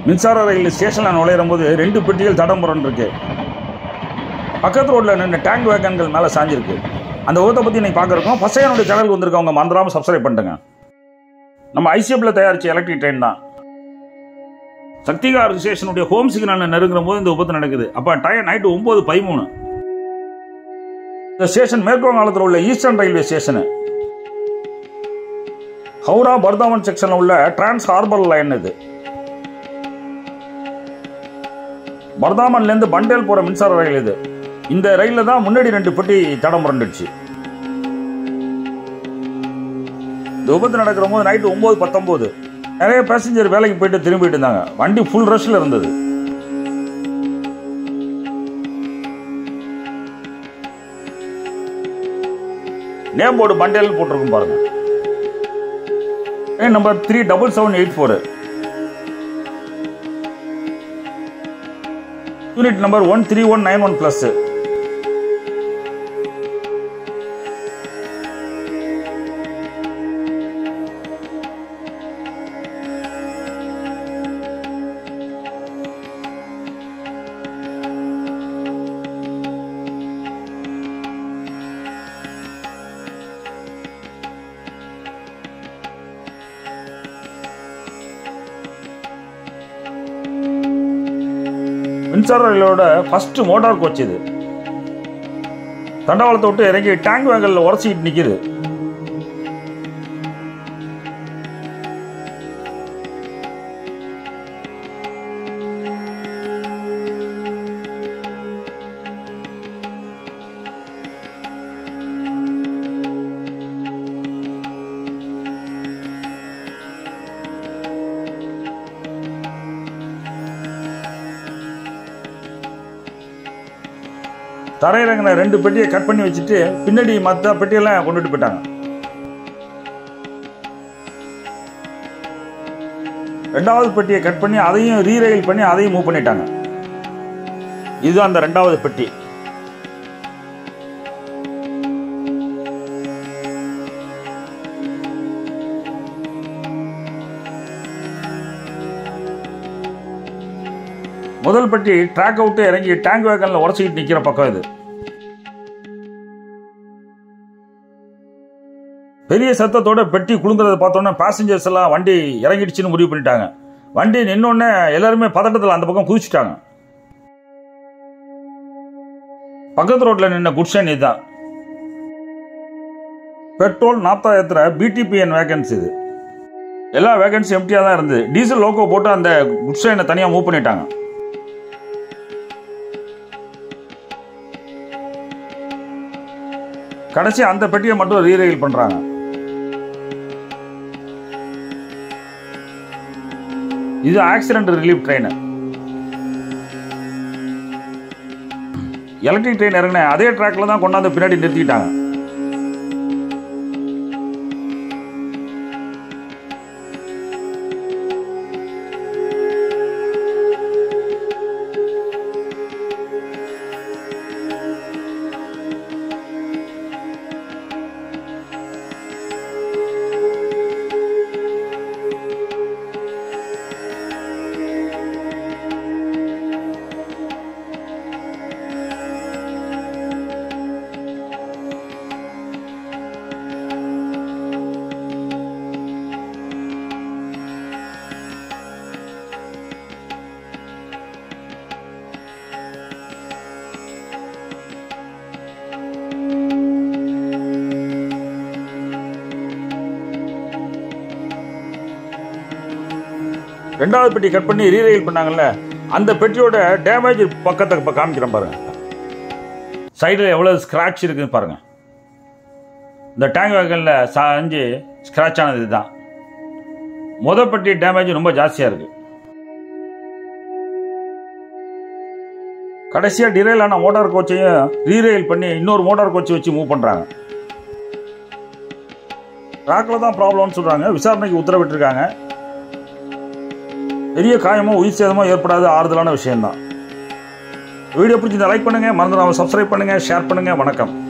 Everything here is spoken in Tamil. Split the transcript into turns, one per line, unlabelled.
மின்சார ரயில் ஸ்டேஷனில் நுழையிற போது ரெண்டு பெட்டிகள் தடம் புரண்டு இருக்கு பக்கத்து ரோட்டில் நின்று டேங்க் வேகன்கள் மேலே சாஞ்சிருக்கு அந்த விபத்தை பற்றி நீங்கள் பார்க்குறோம் ஃபஸ்ட் என்னுடைய சேனலுக்கு வந்திருக்கவங்க மறந்துடாமல் சப்ஸ்கிரைப் பண்ணிட்டுங்க நம்ம ஐசிஎஃப்ல தயாரித்த எலக்ட்ரிக் ட்ரெயின் தான் சக்திகார் ஸ்டேஷனுடைய ஹோம் சிக்னல் நெருங்குற போது இந்த விபத்து நடக்குது அப்போ டயர் நைட்டு ஒம்பது பதிமூணு இந்த ஸ்டேஷன் மேற்கு வங்காளத்தில் உள்ள eastern railway station Howrah Bardhaman செக்ஷனில் உள்ள டிரான்ஸ் ஹார்பர் லைன் இது பர்தாமன்லேருந்து பண்டேல் போகிற மின்சார ரயில் இது இந்த ரயிலில் தான் முன்னாடி ரெண்டு பெட்டி தடம் புரண்டுடுச்சு இந்த விபத்து நடக்கிற போது நைட்டு ஒம்பது பத்தொம்போது நிறைய பேசஞ்சர் வேலைக்கு போயிட்டு திரும்பிட்டு இருந்தாங்க வண்டி ஃபுல் ரஷ்ல இருந்தது நேம் போர்டு பண்டேல் போட்டிருக்கும் பாருங்க train number three double seven eight four unit number one three one nine one plus மின்சார ரயிலோட ஃபர்ஸ்ட் மோட்டார் கோச் இது தண்டவாளத்தை விட்டு இறங்கி டேங்க் வேங்கல்ல உரசிக்கிட்டு நிக்குது தரையிறங்கின ரெண்டு பெட்டியை கட் பண்ணி வச்சுட்டு பின்னாடி மற்ற பெட்டியெல்லாம் கொண்டுட்டு போயிட்டாங்க ரெண்டாவது பெட்டியை கட் பண்ணி அதையும் ரீரயில் பண்ணி அதையும் மூவ் பண்ணிட்டாங்க இது அந்த ரெண்டாவது பெட்டி முதல் பெட்டி ட்ராக் அவுட்டு இறங்கி டேங்க் வேகனில் உடச்சிக்கிட்டு நிற்கிற பக்கம் இது பெரிய சத்தத்தோட பெட்டி குலுங்குறத பார்த்தோன்னே பேசஞ்சர்ஸ் எல்லாம் வண்டி இறங்கிடுச்சுன்னு முடிவு பண்ணிட்டாங்க வண்டி நின்னோடனே எல்லாருமே பதட்டத்தில் அந்த பக்கம் குதிச்சுட்டாங்க பக்கத்து ரோட்டில் நின்ன குட்ஷன் இதுதான் பெட்ரோல் நாற்பதாயிரத்துல பிடிபிஎன் வேகன்சி இது எல்லா வேகன்சி எம்டியாக தான் இருந்தது டீசல் லோக்கோ போட்டு அந்த குட்ஷனை தனியாக மூவ் பண்ணிட்டாங்க கடைசி அந்த பெட்டியை மட்டும் ரீரயில் பண்றாங்க இது accident relief train electric train இறங்கின அதே ட்ராக்ல தான் கொண்டாந்து பின்னாடி நிறுத்திக்கிட்டாங்க ரெண்டாவது பெட்டி கட் பண்ணி ரீரயில் பண்ணாங்கல்ல அந்த பெட்டியோட டேமேஜ் பக்கத்தை இப்போ காமிக்கிறேன் பாருங்க சைடில் எவ்வளோ ஸ்க்ராட்ச் இருக்குன்னு பாருங்க இந்த டேங்க் வேகனில் சாஞ்சு ஸ்க்ராட்ச் ஆனது இதுதான் முத பெட்டி டேமேஜ் ரொம்ப ஜாஸ்தியாக இருக்கு கடைசியாக டிரைல் ஆன மோட்டார் கோச்சையும் ரீரயில் பண்ணி இன்னொரு மோட்டார் கோச்சை வச்சு மூவ் பண்ணுறாங்க ட்ராக்கில் தான் ப்ராப்ளம்னு சொல்கிறாங்க விசாரணைக்கு உத்தரவிட்டிருக்காங்க பெரிய காயமோ உயிர் சேதமோ ஏற்படாத ஆறுதலான விஷயம்தான் வீடியோ பிடிச்சிருந்தா லைக் பண்ணுங்கள் மறந்துடாமல் சப்ஸ்கிரைப் பண்ணுங்கள் ஷேர் பண்ணுங்கள் வணக்கம்